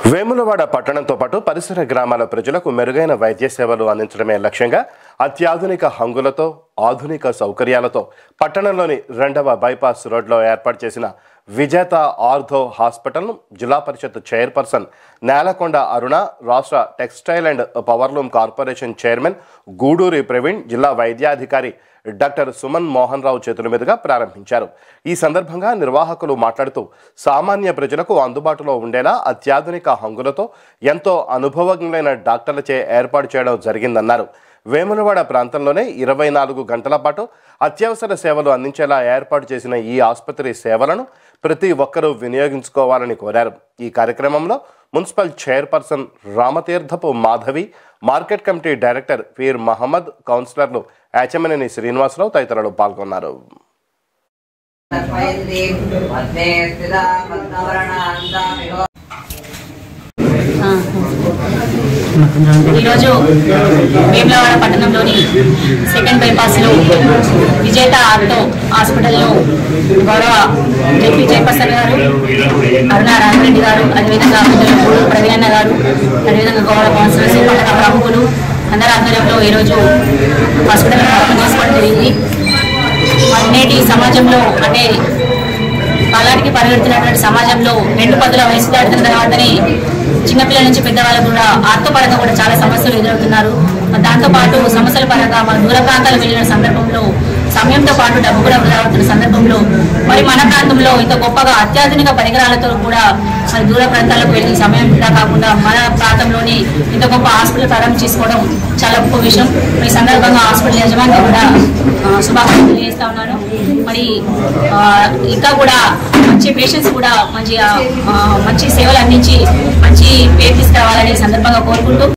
వేములవాడ పట్టణంతో పాటు పరిసర గ్రామాల ప్రజలకు మెరుగైన వైద్య సేవలు అందించడమే లక్ష్యంగా అత్యాధునిక హంగులతో ఆధునిక సౌకర్యాలతో పట్టణంలోని రెండవ బైపాస్ రోడ్లో ఏర్పాటు చేసిన విజేత ఆర్థో హాస్పిటల్ను జిల్లా పరిషత్ చైర్పర్సన్ నేలకొండ అరుణ రాష్ట్ర textile and powerloom corporation chairman Guduri Praveen జిల్లా వైద్యాధికారి డాక్టర్ సుమన్ మోహన్ రావు చేతుల మీదుగా ప్రారంభించారు ఈ సందర్భంగా నిర్వాహకులు మాట్లాడుతూ సామాన్య ప్రజలకు అందుబాటులో ఉండేలా అత్యాధునిక హంగులతో ఎంతో అనుభవజ్ఞులైన డాక్టర్లచే ఏర్పాటు చేయడం జరిగిందన్నారు వేములవాడ ప్రాంతంలోనే ఇరవై నాలుగు గంటల పాటు అత్యవసర సేవలు అందించేలా ఏర్పాటు చేసిన ఈ ఆసుపత్రి సేవలను ప్రతి ఒక్కరూ వినియోగించుకోవాలని కోరారు ఈ కార్యక్రమంలో municipal chairperson Ramatheerthapu Madhavi market committee director Peer Mohammed కౌన్సిలర్లు యాచమనేని శ్రీనివాసరావు తదితరులు పాల్గొన్నారు తత్వయంతి మధ్యే స్థిత పద్మవర్ణాంతామిహో ఈరోజు వేములవాడ పట్టణంలోని సెకండ్ బైపాస్లో విజేత ఆర్టో హాస్పిటల్లో గౌరవ జెపీ చైర్పర్సన్ గారు అరుణ రామిరెడ్డి గారు అదేవిధంగా పెద్దలు గూడూరు ప్రవీణన్న గారు అదేవిధంగా గౌరవ కౌన్సిలర్స్ పట్టణ ప్రముఖులు అందరి ఆధ్వర్యంలో ఈరోజు హాస్పిటల్ ప్రారంభం చేసుకోవడం జరిగింది మరి నేటి సమాజంలో అంటే కాలానికి పరిగెడుతున్నటువంటి సమాజంలో రెండు పదుల వయసు దాటుతున్న తర్వాతనే చిన్నపిల్లల నుంచి పెద్దవాళ్ళకు కూడా ఆర్థోపరంగా కూడా చాలా సమస్యలు ఎదురవుతున్నారు మరి దాంతో పాటు సమస్యల పరంగా మన దూర ప్రాంతాలు వెళ్ళిన సందర్భంలో సమయంతో పాటు డబ్బు కూడా వృధా అవుతున్న సందర్భంలో మరి మన ప్రాంతంలో ఇంత గొప్పగా అత్యాధునిక పరికరాలతో కూడా మరి దూర ప్రాంతాలకు వెళ్ళి సమయం వృధా కాకుండా మన ప్రాంతంలోని ఇంత గొప్ప హాస్పిటల్ ప్రారంభం చేసుకోవడం చాలా గొప్ప విషయం ఈ సందర్భంగా హాస్పిటల్ యజమాని కూడా ఆ, శుభాకాంక్షలు తెలియజేస్తా ఉన్నాను మరి ఆ, ఇంకా కూడా మంచి పేషెంట్స్ కూడా మంచి ఆ, మంచి సేవలు అందించి మంచి పేరు తీసుకురావాలని ఈ సందర్భంగా కోరుకుంటూ